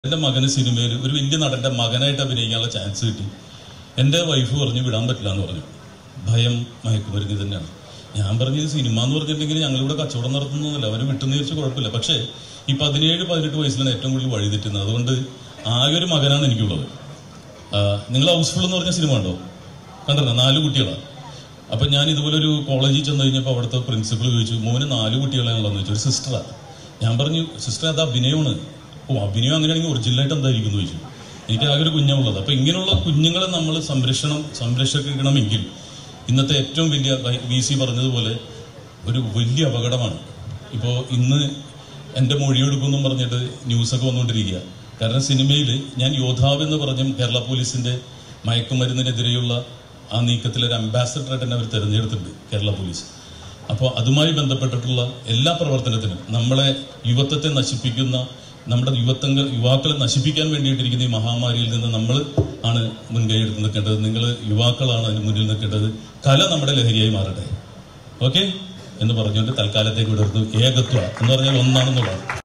എൻ്റെ മകന് സിനിമയിൽ ഒരു വലിയ നടന്റെ മകനായിട്ട് അഭിനയിക്കാനുള്ള ചാൻസ് കിട്ടി എൻ്റെ വൈഫ് പറഞ്ഞു വിടാൻ പറ്റില്ല എന്ന് പറഞ്ഞു ഭയം മയക്കുമരുന്ന് തന്നെയാണ് ഞാൻ പറഞ്ഞത് സിനിമ എന്ന് പറഞ്ഞിട്ടുണ്ടെങ്കിൽ ഞങ്ങളിവിടെ കച്ചവടം നടത്തുന്നതല്ല അവർ വിട്ടുന്ന ചോദിച്ചാൽ കുഴപ്പമില്ല പക്ഷേ ഈ പതിനേഴ് പതിനെട്ട് വയസ്സിലാണ് ഏറ്റവും കൂടുതൽ വഴി തെറ്റുന്നത് അതുകൊണ്ട് ആകെ ഒരു മകനാണ് എനിക്കുള്ളത് നിങ്ങൾ ഹൗസ്ഫുൾ എന്ന് പറഞ്ഞ സിനിമ ഉണ്ടോ കണ്ടല്ലോ നാല് കുട്ടികളാണ് അപ്പം ഞാൻ ഇതുപോലെ ഒരു കോളേജിൽ ചെന്ന് കഴിഞ്ഞപ്പോൾ അവിടുത്തെ പ്രിൻസിപ്പൾ ചോദിച്ചു മോന് നാല് കുട്ടികളാണല്ലോ ചോദിച്ചു ഒരു സിസ്റ്ററാ ഞാൻ പറഞ്ഞു സിസ്റ്റർ അത് അഭിനയമാണ് ഓ അഭിനയം അങ്ങനെയാണെങ്കിൽ ഒറിജിനലായിട്ട് എന്തായിരിക്കും എന്ന് ചോദിച്ചു എനിക്ക് ആകെ ഒരു കുഞ്ഞുള്ളത് അപ്പം ഇങ്ങനെയുള്ള കുഞ്ഞുങ്ങളെ നമ്മൾ സംരക്ഷണം സംരക്ഷിക്കണമെങ്കിൽ ഇന്നത്തെ ഏറ്റവും വലിയ വി സി പറഞ്ഞതുപോലെ ഒരു വലിയ അപകടമാണ് ഇപ്പോൾ ഇന്ന് എൻ്റെ മൊഴിയെടുക്കുമെന്നും പറഞ്ഞിട്ട് ന്യൂസൊക്കെ വന്നുകൊണ്ടിരിക്കുക കാരണം സിനിമയിൽ ഞാൻ യോദ്ധാവ് എന്ന് പറഞ്ഞും കേരള പോലീസിന്റെ മയക്കുമരുന്നിനെതിരെയുള്ള ആ നീക്കത്തിൽ ഒരു അംബാസഡറായിട്ട് തന്നെ അവർ തിരഞ്ഞെടുത്തിട്ടുണ്ട് കേരള പോലീസ് അപ്പോൾ അതുമായി ബന്ധപ്പെട്ടിട്ടുള്ള എല്ലാ പ്രവർത്തനത്തിനും നമ്മളെ യുവത്വത്തെ നശിപ്പിക്കുന്ന നമ്മുടെ യുവത്വങ്ങൾ യുവാക്കളെ നശിപ്പിക്കാൻ വേണ്ടിയിട്ടിരിക്കുന്ന ഈ മഹാമാരിയിൽ നിന്ന് നമ്മൾ ആണ് മുൻകൈ എടുത്ത് നിൽക്കേണ്ടത് നിങ്ങൾ യുവാക്കളാണ് അതിന് മുന്നിൽ നിൽക്കേണ്ടത് കല നമ്മുടെ ലഹരിയായി മാറട്ടെ ഓക്കെ എന്ന് പറഞ്ഞുകൊണ്ട് തൽക്കാലത്തേക്ക് വിടർന്നു ഏകത്വ എന്ന് പറഞ്ഞാൽ ഒന്നാണെന്നുള്ളത്